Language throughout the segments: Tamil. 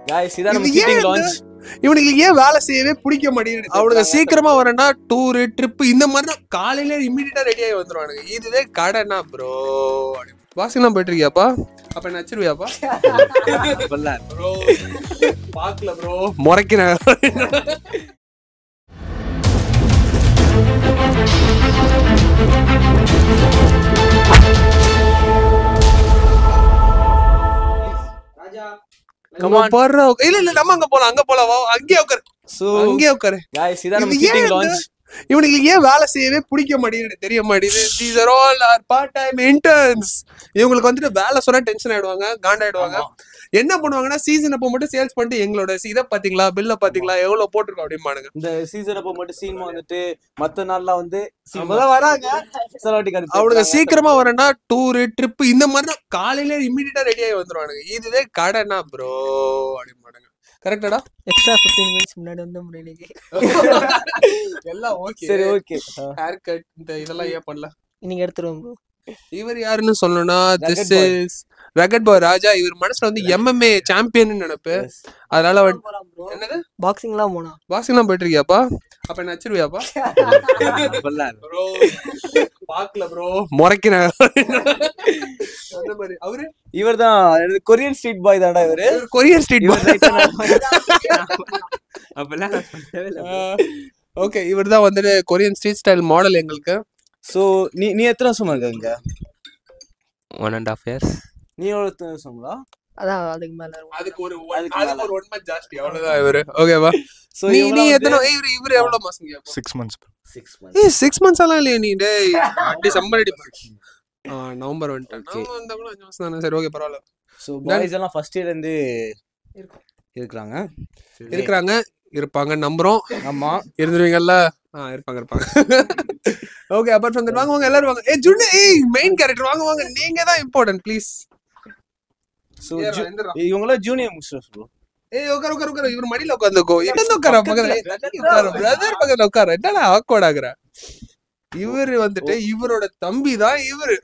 காய்ஸ் இதான் நம்ம இது ஏன் சீட்டிங் இந்த- லான்ச் இவனுக்கு ஏன் வேலை செய்யவே பிடிக்க மாட்டேங்குது அவனுக்கு சீக்கிரமா வரேன்னா டூரு ட்ரிப் இந்த மாதிரி தான் காலையில இம்மிடியா ரெடி ஆகி வந்துருவானுங்க இதுவே கடைனா ப்ரோ வாசிலாம் போயிட்டு இருக்கியாப்பா அப்ப என்ன வச்சிருவியாப்பா ப்ரோ பாக்கல ப்ரோ முறைக்கிறேன் Come on. போடுற இல்ல இல்ல நம்ம அங்க போலாம் அங்க போலாம் வா அங்கேயே உட்காரு சோ அங்கேயே உட்காரு காய்ஸ் இதான் நம்ம இது ஏன் சீட்டிங் இந்த- லான்ச் இவனுக்கு ஏன் வேலை செய்யவே பிடிக்க மாட்டேங்குது தெரிய மாட்டேங்குது these are all are part time interns இவங்களுக்கு வந்துட்டு வேலை சொன்னா டென்ஷன் ஆயிடுவாங்க காண்டாயிடுவாங்க என்ன பண்ணுவாங்கன்னா சீசன் அப்போ மட்டும் சேல்ஸ் பண்ணிட்டு எங்களோட இதை பாத்தீங்களா பில்ல பாத்தீங்களா எவ்வளவு போட்டிருக்கோம் அப்படிம்பானுங்க இந்த சீசன் அப்போ மட்டும் சீன் வந்துட்டு மத்த நாள்லாம் வந்து தான் வராங்க சிலவாட்டி கருத்து அவனுக்கு சீக்கிரமா வரேன்னா டூரு ட்ரிப் இந்த மாதிரி தான் காலையில இம்மிடியா ரெடி ஆகி வந்துருவானுங்க இதுவே கடைனா ப்ரோ அப்படிம்பானுங்க கரெக்டடா எக்ஸ்ட்ரா ஃபிஃப்டீன் மினிட்ஸ் முன்னாடி வந்து இன்னைக்கு எல்லாம் ஓகே சரி ஓகே ஹேர் கட் இந்த இதெல்லாம் ஏன் பண்ணல இன்னைக்கு எடுத்துருவோம் ப்ரோ இவர் யாருன்னு சொல்லணும்னா this Rugged boy. Is rugged boy Raja இவர் மனசுல வந்து எம்எம்ஏ சாம்பியன் நினைப்பு அதனால வந்து- என்னது பாக்ஸிங்லாம் போனா பாக்ஸிங் தான் போயிட்டு இருக்கியாப்பா அப்ப என்ன வச்சிருவியாப்பா ப்ரோ பாக்கல ப்ரோ முறைக்கிறேன் அந்த மாதிரி அவரு இவர் தான் கொரியன் ஸ்ட்ரீட் பாய் தான்டா இவரு கொரியர் ஸ்ட்ரீட் இவர் ஓகே இவர் தான் வந்துட்டு கொரியன் ஸ்ட்ரீட் ஸ்டைல் மாடல் எங்களுக்கு சோ நீ நீ எத்தனை வருஷமா இருக்க இங்க ஒன் அண்ட் ஆஃப் இயர்ஸ் நீ எவ்வளவு எத்தனை வருஷங்களா அதான் அதுக்கு மேல இருக்கும். அதுக்கு ஒரு அதுக்கு அதுக்கு ஒரு ஒன் மந்த் ஜாஸ்தி அவ்வளவுதான் இவரு ஓகேவா சோ நீ நீ எத்தனை ஏய், இவரு இவரு எவ்வளவு மாசம் கேப்பா சிக்ஸ் மந்த்ஸ் சிக்ஸ் ஏய் சிக்ஸ் மந்த்ஸ் எல்லாம் இல்லையா நீ டேய் டிசம்பர் அடி நவம்பர் வந்துட்டேன் Okay. நவம்பர் வந்தா கூட அஞ்சு மாசம் தானே சரி ஓகே பரவாயில்ல சோ பாய்ஸ் எல்லாம் ஃபர்ஸ்ட் இயர்ல இருந்து இருக்கிறாங்க இருக்கிறாங்க இருப்பாங்க நம்புறோம் ஆமா இருந்துருவீங்கல்ல ஆ இருப்பாங்க இருப்பாங்க ஓகே அப்பார்ட் ஃப்ரம் தட் வாங்க வாங்க எல்லாரும் வாங்க ஏய் ஜுன்னு ஏய் மெயின் கேரக்டர் வாங்க வாங்க நீங்க தான் இம்பார்ட்டன்ட் ப்ளீஸ் சோ இவங்களாம் ஜூனியர் முடிச்சிட்டு ப்ரோ ஏய் உட்கார உட்கார உட்கார இவர் மடியில உட்காந்துக்கோ என்ன உட்கார பக்கத்துல உட்கார பிரதர் பக்கத்துல உட்கார என்னடா ஆக்வர்ட் ஆகுற இவர் வந்துட்டு இவரோட தம்பி தான் இவரு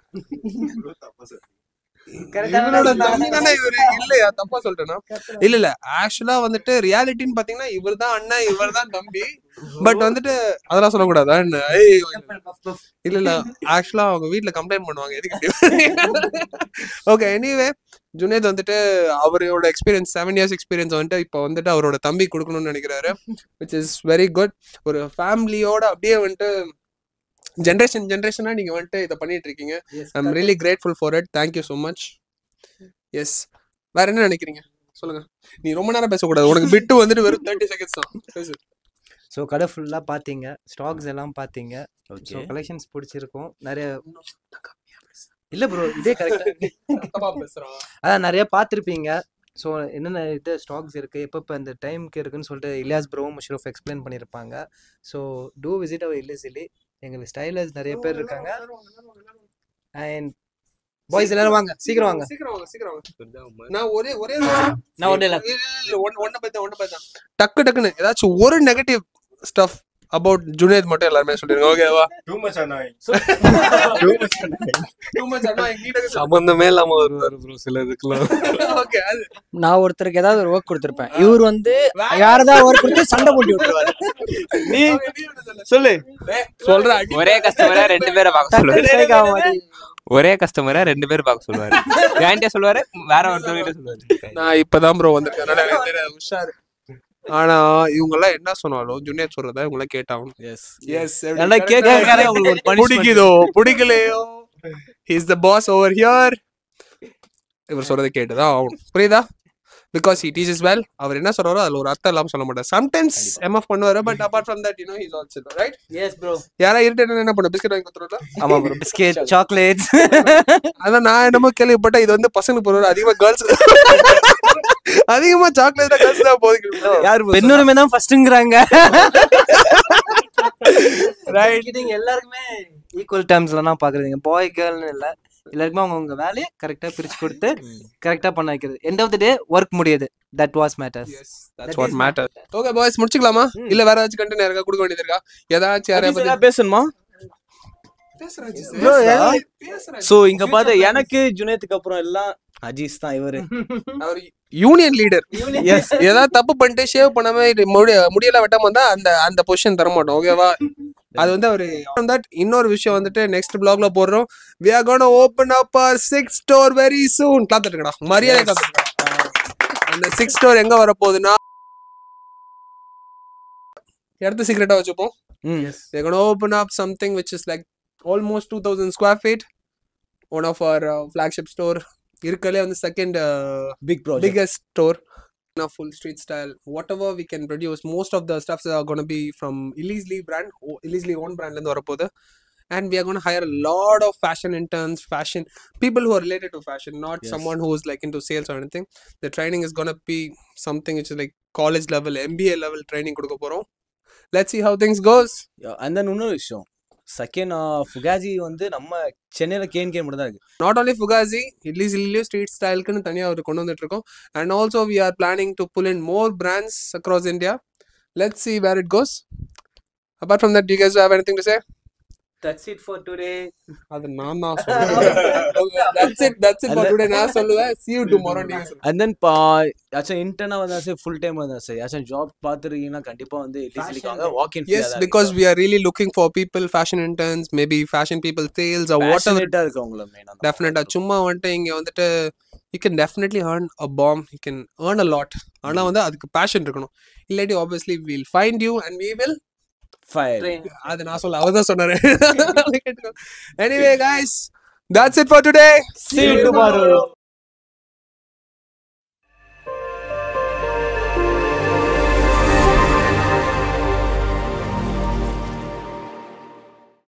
இவரோட தம்பி தானே இவரு இல்லையா தப்பா சொல்லிட்டேனா இல்ல இல்ல ஆக்சுவலா வந்துட்டு ரியாலிட்டின்னு பாத்தீங்கன்னா இவர் தான் அண்ணன் இவர் தான் தம்பி பட் வந்துட்டு அதெல்லாம் சொல்லக்கூடாதா என்ன ஏய், இல்ல இல்ல ஆக்சுவலா அவங்க வீட்ல கம்ப்ளைண்ட் பண்ணுவாங்க எதுக்கு ஓகே எனிவே ஜுனேத் வந்துட்டு அவரோட எக்ஸ்பீரியன்ஸ் செவன் இயர்ஸ் எக்ஸ்பீரியன்ஸ் வந்துட்டு இப்போ வந்துட்டு அவரோட தம்பி கொடுக்கணும்னு நினைக்கிறாரு விச் இஸ் வெரி குட் ஒரு ஃபேமிலியோட அப்படியே வந்துட்டு ஜென்ரேஷன் ஜென்ரேஷனா நீங்க வந்துட்டு இதை பண்ணிட்டு இருக்கீங்க I'm really grateful for it thank you so much yes வேற என்ன நினைக்கிறீங்க சொல்லுங்க நீ ரொம்ப நேரம் பேசக்கூடாது உனக்கு பிட்டு வந்துட்டு வெறும் தேர்ட்டி செகண்ட்ஸ் தான் பேசு ஸோ கடை ஃபுல்லாக பார்த்தீங்க ஸ்டாக்ஸ் எல்லாம் பார்த்தீங்க ஸோ ஓகே கலெக்ஷன்ஸ் பிடிச்சிருக்கும் நிறைய இல்லை ப்ரோ இதே கரெக்டாக தப்பா பேசுறான் அதான் நிறைய பார்த்துருப்பீங்க ஸோ என்னென்ன இது ஸ்டாக்ஸ் இருக்குது எப்பப்போ அந்த டைமுக்கு இருக்குன்னு சொல்லிட்டு இலியாஸ் ப்ரோ முஷ்ரூஃப் எக்ஸ்பிளைன் பண்ணியிருப்பாங்க ஸோ டூ விசிட் அவர் இல்லஸ் இல்லை எங்களுக்கு ஸ்டைலர்ஸ் நிறைய பேர் இருக்காங்க அண்ட் பாய்ஸ் எல்லாரும் வாங்க சீக்கிரம் வாங்க சீக்கிரம் வாங்க சீக்கிரம் வாங்க நான் ஒரே ஒரே நிமிஷம். நான் ஒண்ணு இல்ல. இல்ல, இல்ல, இல்ல, ஒண்ணு ஒண்ணு பத்தி ஒண்ணு பத்தி டக்கு டக்குன்னு ஏதாச்சும் ஒரு நெகட்டிவ் ஸ்டஃப் அபவுட் ஜுனேத் மட்டும் எல்லாருமே சொல்லிருங்க ஓகேவா டூ மச் அண்ணாய் டூ மச் அண்ணா எங்கிட்ட சம்பந்தமே இல்லாம வருவாரு ப்ரோ சில இதுக்கெல்லாம் ஓகே அது நான் ஒருத்தருக்கு ஏதாவது ஒரு ஒர்க் கொடுத்துருப்பேன் இவர் வந்து யாரதான் ஒர்க் கொடுத்து சண்டை போட்டு விட்டுருவாரு நீ சொல்லு சொல்ற அடி ஒரே கஸ்டமரா ரெண்டு பேரை பார்க்க டக்குனு சொல்லுவாரு strike ஆக மாட்டேங்குது. ஒரே கஸ்டமரா ரெண்டு பேரும் பார்க்க சொல்லுவாரு என்கிட்ட சொல்லுவாரு வேற ஒருத்தவங்க சொல்லுவாரு நான் இப்பதான் ப்ரோ வந்திருக்கேன் அதனால எனக்கு தெரியாது உஷாரு ஆனா இவங்க எல்லாம் என்ன சொன்னாலும் ஜுனியர் சொல்றதா இவங்க எல்லாம் கேட்டாங்க எஸ் எஸ் நல்லா கேட்கறதுக்காக உங்களுக்கு ஒரு punishment. பிடிக்குதோ பிடிக்கலையோ is the boss over here இவர் சொல்றதை கேட்டுதான் ஆகணும் புரியுதா பிகாஸ் he teaches வெல் அவர் என்ன சொல்றாரோ அதுல ஒரு அர்த்தம் இல்லாம சொல்ல மாட்டார் சம்டைம்ஸ் எம்எஃப் பண்ணுவாரு but apart from that you know his also right yes bro யாரா இருட்டு என்ன பண்ண பிஸ்கட் வாங்கி கொடுத்துருல ஆமா ப்ரோ பிஸ்கெட் சாக்லேட்ஸ் அதான் நான் என்னமோ கேள்விப்பட்டேன் இது வந்து பசங்களுக்கு போடுவாரு அதிகமா கேர்ள்ஸ் அதிகமா சாக்லேட் தான் கேர்ள்ஸ் தான் போதுங்க யாரு bro பெண்ணுரிமை தான் ஃபர்ஸ்ட்ங்கிறாங்க ரைட் நீங்க எல்லாருக்குமே ஈக்குவல் டேர்ம்ஸ்லாம் பாக்குறீங்க பாய் கேர்ள்னு இல்ல எல்லாருக்குமே அவங்க உங்க வேலையை கரெக்டா பிரிச்சு கொடுத்து கரெக்டா பண்ண வைக்கிறது end of the day work முடியுது that was matters that's what matter okay boys முடிச்சுக்கலாமா இல்ல வேற ஏதாச்சும் கண்டென்ட் யாருக்கா கொடுக்க வேண்டியது இருக்கா ஏதாச்சும் யாரையா Please, பத்தி ஏதாவது பேசணுமா பேசுறாச்சு Bro, சோ இங்க பாத்து எனக்கு ஜுனேத்துக்கு அப்புறம் எல்லாம் அஜீஸ் தான் இவரு அவர் யூனியன் லீடர் எஸ் ஏதாவது தப்பு பண்ணிட்டு ஷேவ் பண்ணாம இது முடி முடியல வெட்டாம வந்தா அந்த அந்த பொசிஷன் தர மாட்டோம் ஓகேவா அது வந்து அவரு தட் இன்னொரு விஷயம் வந்துட்டு நெக்ஸ்ட் பிளாக்ல போடுறோம் we are gonna open up our six store very soon காத்துட்டுக்கடா மரியாதை காத்துட்டுக்கடா அந்த சிக்ஸ் ஸ்டோர் எங்க வர போகுதுன்னா இடத்த சீக்கிரட்டா வச்சுப்போம் ம் We're gonna open up something which is like almost 2000 square feet. One of our uh, flagship store. இருக்கலே வந்து second big project biggest store in a full street style. Whatever we can produce, most of the stuffs are going to be from Ellesley brand, o- Ellesley own brand இருந்து வரப்போகுது and we are going to hire a lot of fashion interns, fashion people who are related to fashion, not Yes. someone who is like into sales or anything. The training is going to be something which is like college level, MBA level training கொடுக்க போறோம். Let's see how things goes. அந்த இன்னொரு விஷயம் செகண்ட் ஃபுகாஜி வந்து நம்ம சென்னையில கேன் கேன் மட்டும் தான் இருக்கு நாட் only ஃபுகாசி இட்லிஸ் இல்லையோ ஸ்ட்ரீட் ஸ்டைலுக்குன்னு தனியாக அவர் கொண்டு வந்துட்டு இருக்கோம் and also we are planning to pull in more brands across India let see where it goes apart from that you guys have anything to say that's it for today அது நான் தான் சொல்லுவேன் that's it that's it for today நான் சொல்லுவேன் see you tomorrow நீங்க சொல்லுங்க அண்ட் தென் யாச்சும் இன்டர்னா வந்தா சரி ஃபுல் டைம் வந்தா சரி யாச்சும் ஜாப் பார்த்துருக்கீங்கன்னா கண்டிப்பா வந்து இட்லிஸ்லிக்காங்க walk in yes because we are really looking for people fashion interns maybe fashion people sales or whatever வாட்டர் இருக்கு உங்களை மெயினா டெஃபினட்டா சும்மா வந்துட்டு இங்க வந்துட்டு you can definitely earn a bomb you can earn a lot ஆனா வந்து அதுக்கு பேஷன் இருக்கணும் இல்லாட்டி obviously will find you and we will fire அது நான் சொல்ல அவர் தான் சொன்னாரு anyway guys that's it for today see you tomorrow